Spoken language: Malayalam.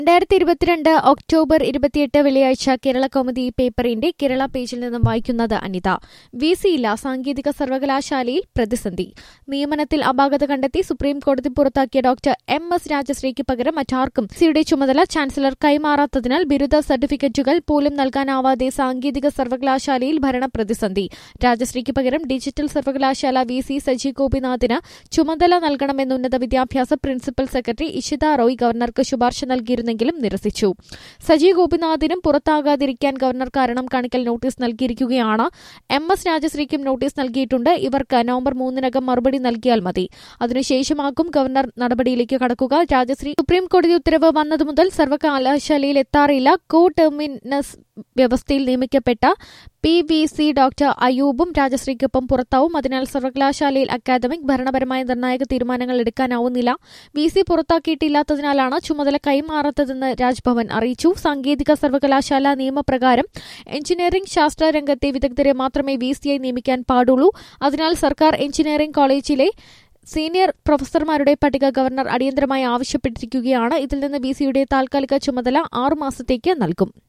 രണ്ടായിരത്തി ഇരുപത്തിരണ്ട് ഒക്ടോബർ ഇരുപത്തിയെട്ട് വെള്ളിയാഴ്ച കേരള കൗമുദി പേപ്പറിന്റെ കേരള പേജിൽ നിന്നും വായിക്കുന്നത് അനിത വി സിയില്ല സാങ്കേതിക സർവകലാശാലയിൽ പ്രതിസന്ധി നിയമനത്തിൽ അപാകത കണ്ടെത്തി സുപ്രീം കോടതി പുറത്താക്കിയ ഡോക്ടർ എം എസ് രാജശ്രീക്ക് പകരം മറ്റാർക്കും സിയുടെ ചുമതല ചാൻസലർ കൈമാറാത്തതിനാൽ ബിരുദ സർട്ടിഫിക്കറ്റുകൾ പോലും നൽകാനാവാതെ സാങ്കേതിക സർവകലാശാലയിൽ ഭരണ പ്രതിസന്ധി രാജശ്രീക്ക് പകരം ഡിജിറ്റൽ സർവകലാശാല വി സി സജി ഗോപിനാഥിന് ചുമതല നൽകണമെന്ന് ഉന്നത വിദ്യാഭ്യാസ പ്രിൻസിപ്പൽ സെക്രട്ടറി ഇഷിത റോയ് ഗവർണർക്ക് ശുപാർശ നൽകിയിരുന്നെങ്കിലും നിരസിച്ചു സജി ഗോപിനാഥിനും പുറത്താകാതിരിക്കാൻ ഗവർണർ കാരണം കാണിക്കൽ നോട്ടീസ് നൽകിയിരിക്കുകയാണ് എം എസ് രാജശ്രീക്കും നോട്ടീസ് നൽകിയിട്ടുണ്ട് ഇവർക്ക് നവംബർ മൂന്നിനകം മറുപടി നൽകിയാൽ മതി അതിനുശേഷമാകും ഗവർണർ നടപടിയിലേക്ക് കടക്കുക രാജശ്രീ സുപ്രീം കോടതി ഉത്തരവ് വന്നതു മുതൽ സർവകലാശാലയിൽ എത്താറില്ല കോ ടെർമിനസ് വ്യവസ്ഥയിൽ നിയമിക്കപ്പെട്ട പി വി സി ഡോക്ടർ അയൂബും രാജശ്രീക്കൊപ്പം പുറത്താവും അതിനാൽ സർവകലാശാലയിൽ അക്കാദമിക് ഭരണപരമായ നിർണായക തീരുമാനങ്ങൾ എടുക്കാനാവുന്നില്ല വി സി പുറത്താക്കിയിട്ടില്ലാത്തതിനാലാണ് ചുമതല കൈമാറാത്തതെന്ന് രാജ്ഭവൻ അറിയിച്ചു സാങ്കേതിക സർവകലാശാല നിയമപ്രകാരം എഞ്ചിനീയറിംഗ് ശാസ്ത്ര രംഗത്തെ വിദഗ്ധരെ മാത്രമേ വി സിയായി നിയമിക്കാൻ പാടുള്ളൂ അതിനാൽ സർക്കാർ എഞ്ചിനീയറിംഗ് കോളേജിലെ സീനിയർ പ്രൊഫസർമാരുടെ പട്ടിക ഗവർണർ അടിയന്തരമായി ആവശ്യപ്പെട്ടിരിക്കുകയാണ് ഇതിൽ നിന്ന് വി സിയുടെ താൽക്കാലിക ചുമതല ആറുമാസത്തേക്ക് നൽകും